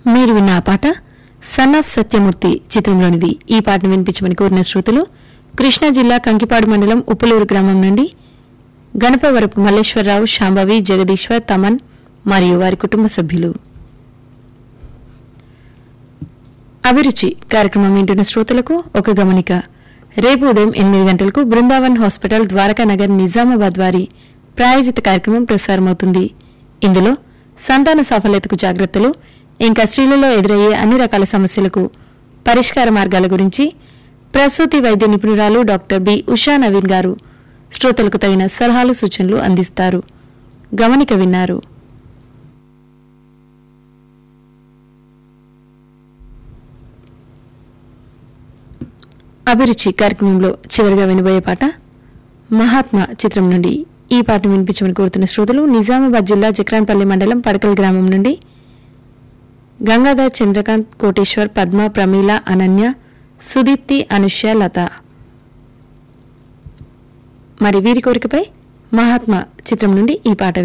మీరు విన్న ఆ పాట సన్ ఆఫ్ సత్యమూర్తి చిత్రంలోనిది ఈ పాటను వినిపించమని కోరిన శ్రోతలు కృష్ణా జిల్లా కంకిపాడు మండలం ఉప్పులూరు గ్రామం నుండి గణపవరపు మల్లేశ్వరరావు శాంభవి జగదీశ్వర్ తమన్ మరియు వారి కుటుంబ సభ్యులు అభిరుచి కార్యక్రమం వింటున్న శ్రోతలకు ఒక గమనిక రేపు ఉదయం ఎనిమిది గంటలకు బృందావన్ హాస్పిటల్ ద్వారకా నగర్ నిజామాబాద్ వారి ప్రాయోజిత కార్యక్రమం ప్రసారమవుతుంది ఇందులో సంతాన సాఫల్యతకు జాగ్రత్తలు ఇంకా స్త్రీలలో ఎదురయ్యే అన్ని రకాల సమస్యలకు పరిష్కార మార్గాల గురించి ప్రసూతి వైద్య నిపుణురాలు డాక్టర్ బి ఉషా నవీన్ గారు శ్రోతలకు తగిన సలహాలు సూచనలు అందిస్తారు గమనిక విన్నారు అభిరుచి కార్యక్రమంలో చివరిగా వినబోయే పాట మహాత్మా చిత్రం నుండి ఈ పాటను వినిపించమని కోరుతున్న శ్రోతలు నిజామాబాద్ జిల్లా జక్రాన్పల్లి మండలం పడకల్ గ్రామం నుండి గంగాధర్ చంద్రకాంత్ కోటేశ్వర్ పద్మ ప్రమీల అనన్య సుదీప్తి అనుష్య లత మరి వీరి కోరికపై మహాత్మా చిత్రం నుండి ఈ పాట